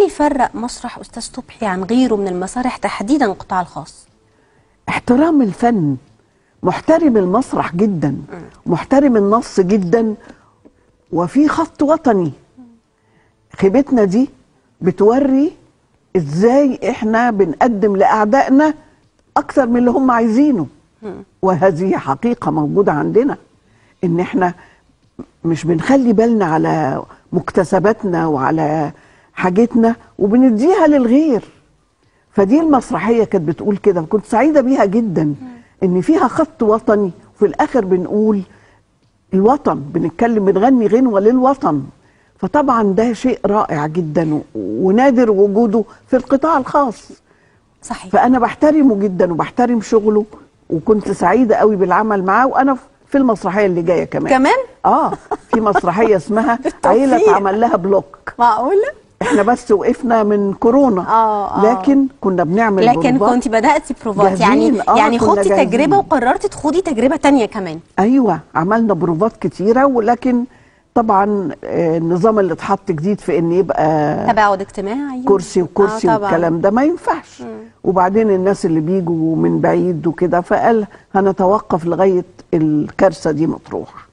يفرق مسرح استاذ صبحي عن غيره من المسارح تحديدا القطاع الخاص احترام الفن محترم المسرح جدا محترم النص جدا وفي خط وطني خيبتنا دي بتوري ازاي احنا بنقدم لاعدائنا اكثر من اللي هم عايزينه وهذه حقيقه موجوده عندنا ان احنا مش بنخلي بالنا على مكتسباتنا وعلى حاجتنا وبنديها للغير فدي المسرحيه كانت بتقول كده وكنت سعيده بيها جدا ان فيها خط وطني وفي الاخر بنقول الوطن بنتكلم بنغني غنوه للوطن فطبعا ده شيء رائع جدا و- ونادر وجوده في القطاع الخاص صحيح فانا بحترمه جدا وبحترم شغله وكنت سعيده قوي بالعمل معاه وانا في المسرحيه اللي جايه كمان كمان اه في مسرحيه اسمها عيله بالتوفيق. اتعمل لها بلوك معقوله احنا بس وقفنا من كورونا آه، آه. لكن كنا بنعمل لكن بروفات. كنت بداتي بروفات جاهزين، يعني آه، يعني كنا خدتي جاهزين. تجربه وقررتي تخوضي تجربه تانية كمان ايوه عملنا بروفات كتيره ولكن طبعا آه، النظام اللي اتحط جديد في ان يبقى تباعد اجتماعي كرسي وكرسي آه، طبعاً. والكلام ده ما ينفعش وبعدين الناس اللي بيجوا من بعيد وكده فقال هنتوقف لغايه الكارثه دي ما تروح